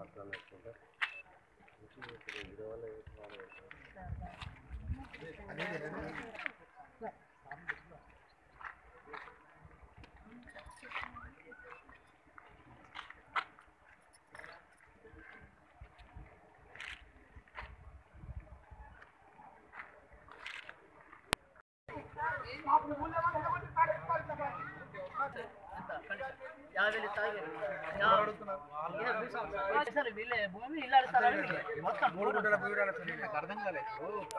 మాట్లాడుకుంటా వీడియో వల్ల యాభై వేలు ఇస్తాను సార్ వీళ్ళే భూమి ఇల్లు అడుగుతారని మొత్తం మూడు గుంటల అర్థం కాలేదు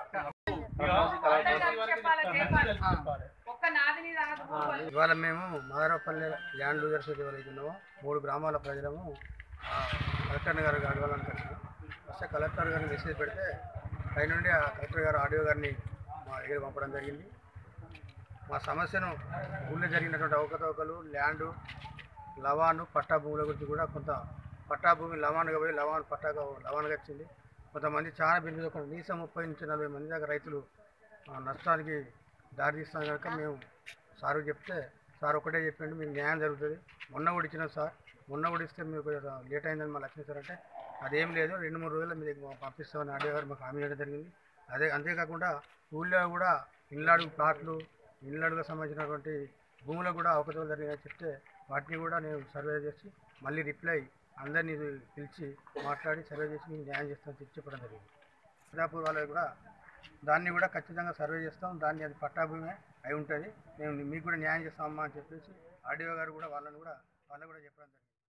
ఒక్క నాది నీ రాదు ఇవాళ మేము మాదారపల్లి ల్యాండ్ లూజర్స్ ఎవరైతే ఉన్నామో మూడు గ్రామాల ప్రజలము ఆ, కలెక్టర్ గారు అడగాలని కలిసి వస్తే కలెక్టర్ గారిని మెసేజ్ పెడితే పైనుండి ఆ కలెక్టర్ గారు ఆడియో గారిని మా దగ్గర పంపడం జరిగింది మా సమస్యను ఊళ్ళో జరిగినటువంటి అవకతవకలు ల్యాండు లవాను పట్టా భూముల గురించి కూడా కొంత పట్టా భూమి లవాన్గా పోయి లవాన్ పట్టాగా లవాన్గా వచ్చింది కొంతమంది చాలా బిల్లు ఒక కనీసం ముప్పై నుంచి నలభై మంది దాకా రైతులు ఆ, నష్టానికి దారి తీస్తాం కనుక మేము సారు చెప్తే సార్ ఒకటే చెప్పిండు మీకు న్యాయం జరుగుతుంది మొన్న కూడా ఇచ్చినాం సార్ మొన్న కూడా ఇస్తే మీకు కొంచెం లేట్ అయిందని మళ్ళీ వచ్చిన సార్ అంటే అదేం లేదు రెండు మూడు రోజుల్లో మీ దగ్గర పంపిస్తామని ఆడియో గారు మాకు హామీ ఇవ్వడం జరిగింది అదే అంతేకాకుండా ఊళ్ళో కూడా ఇళ్ళడుగు ప్లాట్లు ఇళ్ళడుగు సంబంధించినటువంటి భూములకు కూడా అవకతవలు జరిగినాయని చెప్తే వాటిని కూడా నేను సర్వే చేసి మళ్ళీ రిప్లై అందరినీ పిలిచి మాట్లాడి సర్వే చేసి మీకు న్యాయం చేస్తామని చెప్పి చెప్పడం జరిగింది సిద్ధాపూర్ వాళ్ళకి కూడా దాన్ని కూడా ఖచ్చితంగా సర్వే చేస్తాం దాన్ని అది పట్టాభూమే అయి ఉంటుంది మేము మీకు కూడా న్యాయం చేస్తామమ్మా అని చెప్పేసి ఆడియో గారు కూడా వాళ్ళని కూడా వాళ్ళని కూడా చెప్పడం జరిగింది